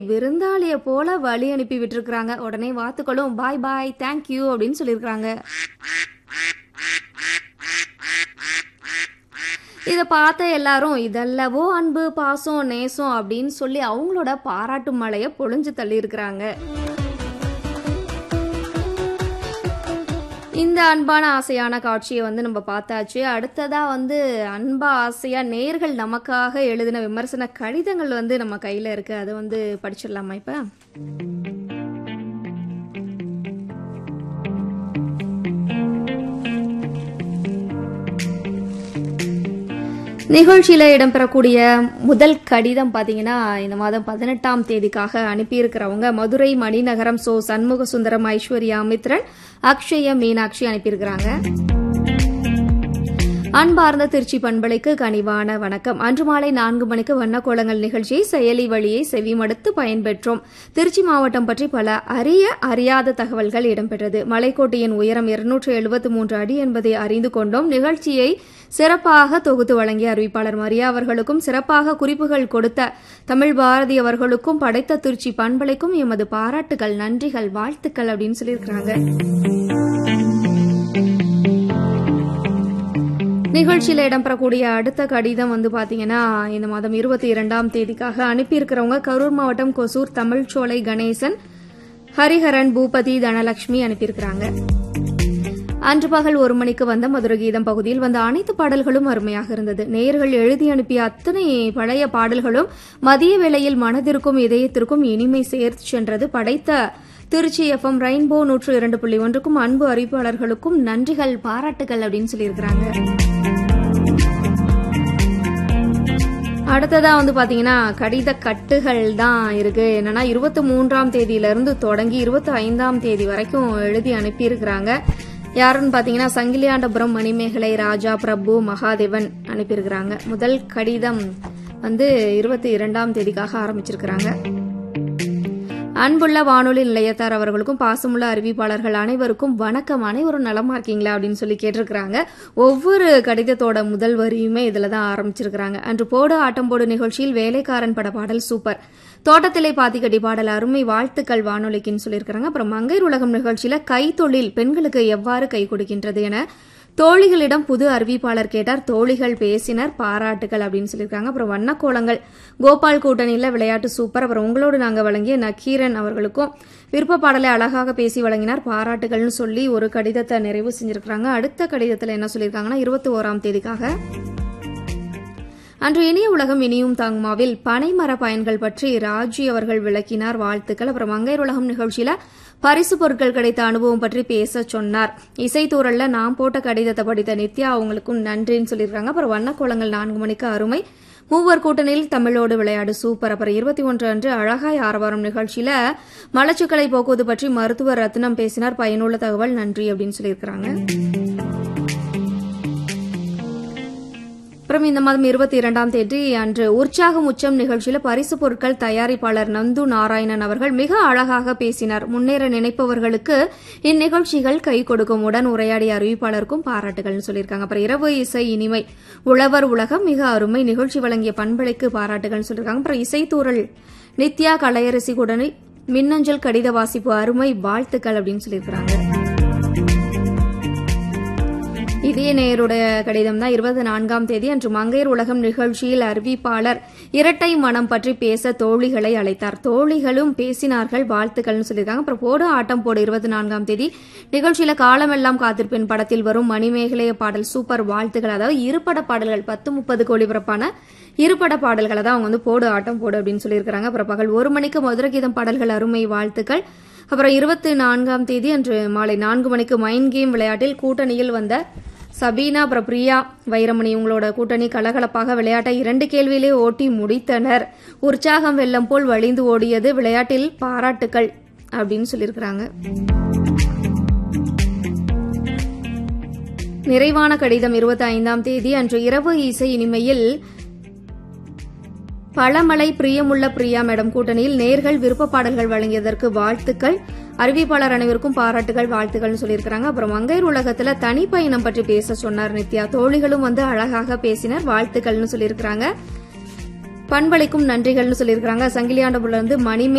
விருந்தாளிய போல வழி அனுப்பி விட்டுருக்காங்க உடனே வாத்துக்களும் பாய் பாய் தேங்க்யூ அப்படின்னு சொல்லியிருக்காங்க இதை பார்த்த எல்லாரும் இதல்லவோ அன்பு பாசம் நேசம் அப்படின்னு சொல்லி அவங்களோட பாராட்டு மழையை பொழிஞ்சு தள்ளி இருக்கிறாங்க இந்த அன்பான ஆசையான காட்சியை வந்து நம்ம பார்த்தாச்சு அடுத்ததா வந்து அன்பா ஆசையா நேர்கள் நமக்காக எழுதின விமர்சன கடிதங்கள் வந்து நம்ம கையில இருக்கு அதை வந்து படிச்சிடலாமா இப்ப நிகழ்ச்சியில இடம்பெறக்கூடிய முதல் கடிதம் பாத்தீங்கன்னா இந்த மாதம் பதினெட்டாம் தேதிக்காக அனுப்பியிருக்கிறவங்க மதுரை மணிநகரம் சோ சண்முக சுந்தரம் ஐஸ்வர்யா மித்ரன் அக்ஷய மீனாட்சி அனுப்பியிருக்கிறாங்க அன்பார்ந்த திருச்சி பண்பலைக்கு கனிவான வணக்கம் அன்று மாலை நான்கு மணிக்கு வண்ணக்கோலங்கள் நிகழ்ச்சியை செயலி வழியை செவிமடுத்து பயன்பெற்றோம் திருச்சி மாவட்டம் பற்றி பல அரிய அறியாத தகவல்கள் இடம்பெற்றது மலைக்கோட்டையின் உயரம் இருநூற்று எழுபத்து மூன்று அடி என்பதை அறிந்து கொண்டோம் நிகழ்ச்சியை சிறப்பாக தொகுத்து வழங்கிய அறிவிப்பாளர் மரியா அவர்களுக்கும் சிறப்பாக குறிப்புகள் கொடுத்த தமிழ் பாரதி அவர்களுக்கும் படைத்த திருச்சி பண்பலைக்கும் எமது பாராட்டுகள் நன்றிகள் வாழ்த்துக்கள் அப்படின்னு சொல்லியிருக்கிறாங்க நிகழ்ச்சியில் இடம்பெறக்கூடிய அடுத்த கடிதம் வந்து பாத்தீங்கன்னா இந்த மாதம் இருபத்தி இரண்டாம் தேதிக்காக அனுப்பியிருக்கிறவங்க கரூர் மாவட்டம் கொசூர் தமிழ்ச்சோலை கணேசன் ஹரிஹரன் பூபதி தனலட்சுமி அனுப்பியிருக்கிறாங்க அன்று பகல் ஒரு மணிக்கு வந்த மதுர கீதம் பகுதியில் வந்த அனைத்து பாடல்களும் அருமையாக இருந்தது நேயர்கள் எழுதி அனுப்பிய அத்தனை பழைய பாடல்களும் மதிய வேளையில் மனதிற்கும் இதயத்திற்கும் இனிமை சேர்த்து சென்றது படைத்த திருச்சி எஃப்எம் ரெயின்போ நூற்று இரண்டு புள்ளி ஒன்றுக்கும் அன்பு அறிவிப்பாளர்களுக்கும் நன்றிகள் பாராட்டுகள் அப்படின்னு சொல்லியிருக்கிறாங்க அடுத்ததா வந்து பாத்தீங்கன்னா கடித கட்டுகள் தான் இருக்கு என்னன்னா இருபத்தி மூன்றாம் தேதியிலிருந்து தொடங்கி இருபத்தி ஐந்தாம் தேதி வரைக்கும் எழுதி அனுப்பியிருக்கிறாங்க யாருன்னு பாத்தீங்கன்னா சங்கிலியாண்டபுரம் மணிமேகலை ராஜா பிரபு மகாதேவன் அனுப்பியிருக்கிறாங்க முதல் கடிதம் வந்து இருபத்தி இரண்டாம் தேதிக்காக ஆரம்பிச்சிருக்கிறாங்க அன்புள்ள வானொலி நிலையத்தார் அவர்களுக்கும் பாசமுள்ள அறிவிப்பாளர்கள் அனைவருக்கும் வணக்கம் அனைவரும் நலமா இருக்கீங்களா அப்படின்னு சொல்லி கேட்டிருக்கிறாங்க ஒவ்வொரு கடிதத்தோட முதல் வரியுமே இதுல தான் ஆரம்பிச்சிருக்கிறாங்க அன்று போடு ஆட்டம் போடு நிகழ்ச்சியில் வேலைக்காரன் பட பாடல் சூப்பர் தோட்டத்திலே பாத்திக்கடி பாடல் அருமை வாழ்த்துக்கள் வானொலிக்குன்னு சொல்லியிருக்கிறாங்க அப்புறம் மங்கையர் உலகம் நிகழ்ச்சியில கைத்தொழில் பெண்களுக்கு எவ்வாறு கை கொடுக்கின்றது என தோழிகளிடம் புது அறிவிப்பாளர் கேட்டார் தோழிகள் பேசினர் பாராட்டுகள் அப்படின்னு சொல்லியிருக்காங்க அப்புறம் வண்ணக்கோலங்கள் கோபால் கூட்டணியில் விளையாட்டு சூப்பர் அப்புறம் உங்களோடு நாங்கள் வழங்கிய நக்கீரன் அவர்களுக்கும் விருப்ப பாடலை அழகாக பேசி வழங்கினார் பாராட்டுகள்னு சொல்லி ஒரு கடிதத்தை நிறைவு செஞ்சிருக்கிறாங்க அடுத்த கடிதத்தில் என்ன சொல்லியிருக்காங்கன்னா இருபத்தி ஓராம் தேதிக்காக அன்று இனிய உலகம் இனியும் தாங்குமாவில் பனைமர பயன்கள் பற்றி ராஜி அவர்கள் விளக்கினார் வாழ்த்துக்கள் அப்புறம் மங்கையர் உலகம் நிகழ்ச்சியில பரிசு பொருட்கள் கிடைத்த அனுபவம் பற்றி பேச சொன்னார் இசைத்தூரல்ல நான் போட்ட கடிதத்தை படித்த நித்யா அவங்களுக்கும் நன்றின்னு சொல்லியிருக்காங்க அப்புறம் வண்ணக்கோலங்கள் நான்கு மணிக்கு அருமை மூவர் கூட்டணியில் தமிழோடு விளையாடு சூப்பர் அப்புறம் இருபத்தி ஒன்று அன்று அழகாய் ஆரவாரம் நிகழ்ச்சியில மலச்சுக்களை போக்குவது பற்றி மருத்துவர் ரத்னம் பேசினார் பயனுள்ள தகவல் நன்றி அப்படின்னு சொல்லியிருக்கிறாங்க அப்புறம் இந்த மாதம் இருபத்தி இரண்டாம் தேதி அன்று உற்சாகம் உச்சம் நிகழ்ச்சியில பரிசு பொருட்கள் தயாரிப்பாளர் நந்து நாராயணன் அவர்கள் மிக அழகாக பேசினார் முன்னேற நினைப்பவர்களுக்கு இந்நிகழ்ச்சிகள் கை கொடுக்கும் உடன் உரையாடிய அறிவிப்பாளருக்கும் பாராட்டுகள்னு சொல்லியிருக்காங்க அப்புறம் இரவு இசை இனிமை உழவர் உலகம் மிக அருமை நிகழ்ச்சி வழங்கிய பண்பலைக்கு பாராட்டுகள்னு சொல்லியிருக்காங்க அப்புறம் இசைத்தூரல் நித்யா கலையரசி உடனே மின்னஞ்சல் கடித வாசிப்பு அருமை வாழ்த்துக்கள் அப்படின்னு சொல்லியிருக்கிறாங்க இதே நேருடைய கடிதம் தான் இருபத்தி நான்காம் தேதி அன்று மங்கையர் உலகம் நிகழ்ச்சியில் அறிவிப்பாளர் இரட்டை மனம் பற்றி பேச தோழிகளை அழைத்தார் தோழிகளும் பேசினார்கள் வாழ்த்துக்கள்னு சொல்லியிருக்காங்க அப்புறம் போடு ஆட்டம் போடு இருபத்தி நான்காம் தேதி நிகழ்ச்சியில காலமெல்லாம் காத்திருப்பேன் படத்தில் வரும் மணிமேகலைய பாடல் சூப்பர் வாழ்த்துக்கள் அதாவது இருபட பாடல்கள் பத்து முப்பதுக்கு ஒளிபரப்பான இருபட பாடல்களை தான் அவங்க வந்து போடு ஆட்டம் போடு அப்படின்னு சொல்லியிருக்காங்க அப்புறம் பகல் ஒரு மணிக்கு மதுரகீதம் பாடல்கள் அருமை வாழ்த்துக்கள் அப்புறம் இருபத்தி நான்காம் தேதி அன்று மாலை நான்கு மணிக்கு மைண்ட் கேம் விளையாட்டில் கூட்டணியில் வந்த சபீனா அப்புறம் பிரியா வைரமணி இவங்களோட கூட்டணி கலகலப்பாக விளையாட்டை இரண்டு கேள்வியிலே ஓட்டி முடித்தனர் உற்சாகம் வெள்ளம் போல் வழிந்து ஓடியது விளையாட்டில் பாராட்டுக்கள் அப்படின்னு சொல்லியிருக்கிறாங்க நிறைவான கடிதம் இருபத்தி ஐந்தாம் தேதி அன்று இரவு இசை இனிமையில் பழமலை பிரியமுள்ள பிரியா மேடம் கூட்டணியில் நேர்கள் விருப்ப பாடல்கள் வழங்கியதற்கு வாழ்த்துக்கள் அறிவிப்பாளர் அனைவருக்கும் பாராட்டுகள் வாழ்த்துக்கள்னு சொல்லியிருக்காங்க அப்புறம் மங்கையர் உலகத்துல தனி பயணம் பற்றி பேச சொன்னார் நித்யா தோழிகளும் வந்து அழகாக பேசினர் வாழ்த்துக்கள்னு சொல்லியிருக்காங்க பண்பளிக்கும் நன்றிகள்னு சொல்லியிருக்காங்க சங்கிலியாண்டபுல இருந்து மணிமே